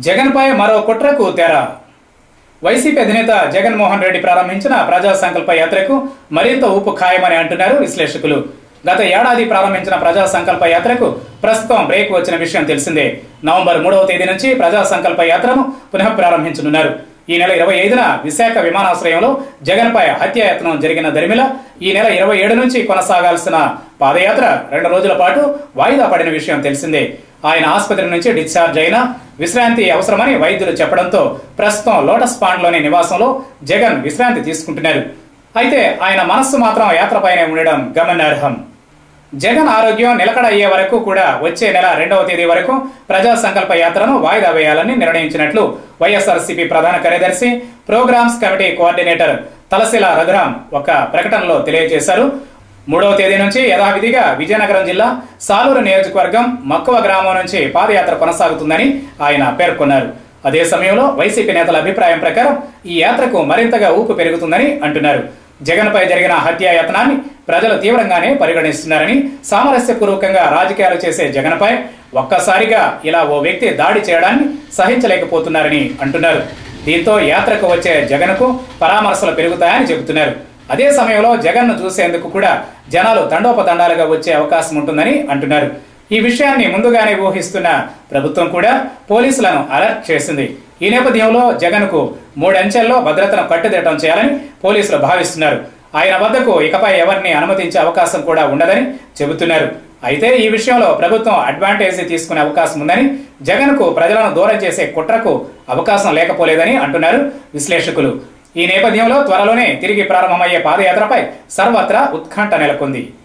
జగన్పై మరో కుట్రకు తెర వైసీపీ అధినేత జగన్మోహన్ రెడ్డి ప్రారంభించిన ప్రజా సంకల్ప యాత్రకు మరింత ఊపు ఖాయమని అంటున్నారు విశ్లేషకులు గత ఏడాది ప్రారంభించిన ప్రజా సంకల్ప యాత్రకు ప్రస్తుతం బ్రేక్ వచ్చిన విషయం తెలిసిందే నవంబర్ మూడవ తేదీ నుంచి ప్రజా సంకల్ప యాత్రను పునః ప్రారంభించనున్నారు ఈ నెల ఇరవై ఐదున విశాఖ విమానాశ్రయంలో జగన్పై హత్యాయత్నం జరిగిన దరిమిల ఈ నెల ఇరవై ఏడు నుంచి కొనసాగాల్సిన పాదయాత్ర రెండు రోజుల పాటు వాయిదా పడిన విషయం తెలిసిందే ఆయన ఆసుపత్రి నుంచి డిశ్చార్జ్ అయినా విశ్రాంతి అవసరమని వైద్యులు చెప్పడంతో ప్రస్తుతం లోటస్ పాండ్లోని నివాసంలో జగన్ విశ్రాంతి తీసుకుంటున్నారు అయితే ఆయన మనస్సు మాత్రం యాత్రపైనే ఉండడం గమనార్హం జగన్ ఆరోగ్యం నిలకడ అయ్యే వరకు కూడా వచ్చే నెల రెండవ తేదీ వరకు ప్రజా సంకల్ప యాత్రను వాయిదా వేయాలని నిర్ణయించినట్లు వైఎస్ఆర్సీపీ ప్రధాన కార్యదర్శి programmes committee coordinator Talasila Raghuram ఒక ప్రకటనలో తెలియజేశారు మూడవ తేదీ నుంచి యథావిధిగా విజయనగరం జిల్లా సాలూరు నియోజకవర్గం మక్కువ గ్రామం నుంచి పాదయాత్ర కొనసాగుతుందని ఆయన పేర్కొన్నారు అదే సమయంలో వైసీపీ నేతల అభిప్రాయం ప్రకారం ఈ యాత్రకు మరింతగా ఊపు పెరుగుతుందని అంటున్నారు జగన్పై జరిగిన హత్యాయత్నాన్ని ప్రజలు తీవ్రంగానే పరిగణిస్తున్నారని సామరస్యపూర్వకంగా రాజకీయాలు చేసే జగన్పై ఒక్కసారిగా ఇలా ఓ వ్యక్తి దాడి చేయడాన్ని సహించలేకపోతున్నారని అంటున్నారు దీంతో యాత్రకు వచ్చే జగన్కు పరామర్శలు పెరుగుతాయని చెబుతున్నారు అదే సమయంలో జగన్ను చూసేందుకు కూడా జనాలు తండోపతండాలుగా వచ్చే అవకాశం ఉంటుందని అంటున్నారు ఈ విషయాన్ని ముందుగానే ఊహిస్తున్న ప్రభుత్వం కూడా పోలీసులను అలర్ట్ చేసింది ఈ నేపథ్యంలో జగన్కు మూడంచెల్లో భద్రతను కట్టుదిట్టం చేయాలని పోలీసులు భావిస్తున్నారు ఆయన వద్దకు ఇకపై ఎవరిని అనుమతించే అవకాశం కూడా ఉండదని చెబుతున్నారు అయితే ఈ విషయంలో ప్రభుత్వం అడ్వాంటేజ్ తీసుకునే అవకాశం ఉందని జగన్కు ప్రజలను దూరం చేసే కుట్రకు అవకాశం లేకపోలేదని అంటున్నారు విశ్లేషకులు ఈ నేపథ్యంలో త్వరలోనే తిరిగి ప్రారంభమయ్యే పాదయాత్రపై సర్వత్రా ఉత్కంఠ నెలకొంది